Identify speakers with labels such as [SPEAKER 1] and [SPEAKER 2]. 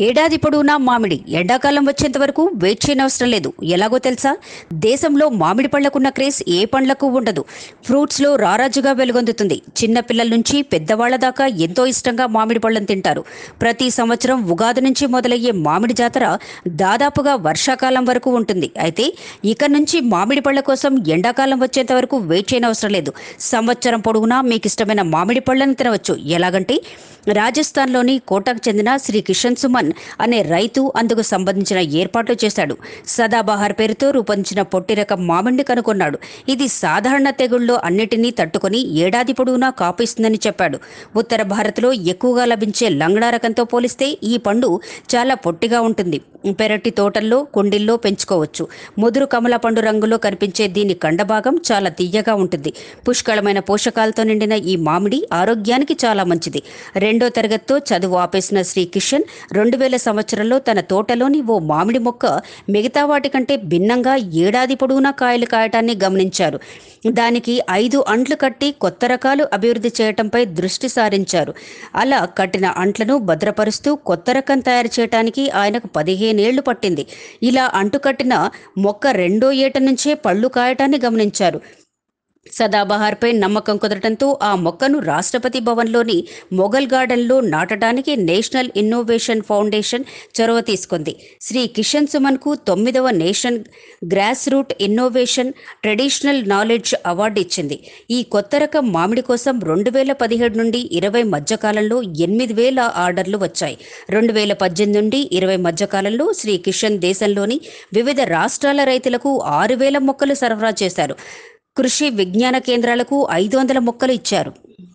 [SPEAKER 1] ఏడాది పొడవునా మామిడి ఎండాకాలం వచ్చేంత వరకు వెయిట్ చేయనవసరం లేదు ఎలాగో తెలుసా దేశంలో మామిడి పళ్లకున్న క్రేజ్ ఏ పండ్లకు ఉండదు ఫ్రూట్స్లో రారాజుగా వెలుగొందుతుంది చిన్న పిల్లల నుంచి పెద్దవాళ్ల దాకా ఎంతో ఇష్టంగా మామిడి పళ్ళను తింటారు ప్రతి సంవత్సరం ఉగాది నుంచి మొదలయ్యే మామిడి జాతర దాదాపుగా వర్షాకాలం వరకు ఉంటుంది అయితే ఇక నుంచి మామిడి పళ్ళ కోసం ఎండాకాలం వచ్చేంత వరకు వెయిట్ చేయనవసరం లేదు సంవత్సరం పొడవునా మీకు ఇష్టమైన మామిడి పళ్ళను తినవచ్చు ఎలాగంటే రాజస్థాన్లోని కోటకు చెందిన శ్రీ కిషన్ సుమన్ అనే రైతు అందుకు సంబంధించిన ఏర్పాట్లు చేశాడు సదాబహార్ పేరుతో రూపొందించిన పొట్టి రకం మామిడిని కనుగొన్నాడు ఇది సాధారణ తెగుళ్ళలో అన్నిటినీ తట్టుకొని ఏడాది పొడవునా కాపిస్తుందని చెప్పాడు ఉత్తర భారత్లో ఎక్కువగా లభించే లంగడా రకంతో పోలిస్తే ఈ పండు చాలా పొట్టిగా ఉంటుంది పెరటి తోటల్లో కుండీల్లో పెంచుకోవచ్చు ముదురు కమల పండు రంగులో కనిపించే దీని కండభాగం చాలా తీయగా ఉంటుంది పుష్కళమైన పోషకాలతో నిండిన ఈ మామిడి ఆరోగ్యానికి చాలా మంచిది రెండో తరగతితో చదువు ఆపేసిన శ్రీ కిషన్ రెండు వేల సంవత్సరంలో తన తోటలోని ఓ మామిడి మొక్క మిగతా వాటి కంటే భిన్నంగా ఏడాది పొడవునా కాయలు కాయటాన్ని గమనించారు దానికి ఐదు అంట్లు కట్టి కొత్త రకాలు అభివృద్ధి చేయటంపై దృష్టి సారించారు అలా కట్టిన అంట్లను భద్రపరుస్తూ కొత్త రకం తయారు చేయటానికి ఆయనకు పదిహేనేళ్లు పట్టింది ఇలా అంటుకట్టిన మొక్క రెండో ఏట నుంచే పళ్ళు కాయటాన్ని గమనించారు సదాబహార్పై నమ్మకం కుదరటంతో ఆ మొక్కను రాష్ట్రపతి భవన్లోని మొఘల్ గార్డెన్లో నాటడానికి నేషనల్ ఇన్నోవేషన్ ఫౌండేషన్ చొరవ తీసుకుంది శ్రీ కిషన్ సుమన్కు తొమ్మిదవ nation grass root innovation traditional knowledge award ఇచ్చింది ఈ కొత్త రకం మామిడి కోసం రెండు వేల పదిహేడు నుండి ఇరవై మధ్యకాలంలో ఎనిమిది వేల ఆర్డర్లు వచ్చాయి రెండు వేల పద్దెనిమిది నుండి ఇరవై మధ్యకాలంలో శ్రీ కిషన్ దేశంలోని వివిధ రాష్ట్రాల రైతులకు ఆరు వేల మొక్కలు సరఫరా చేశారు కృషి విజ్ఞాన కేంద్రాలకు ఐదు వందల మొక్కలు ఇచ్చారు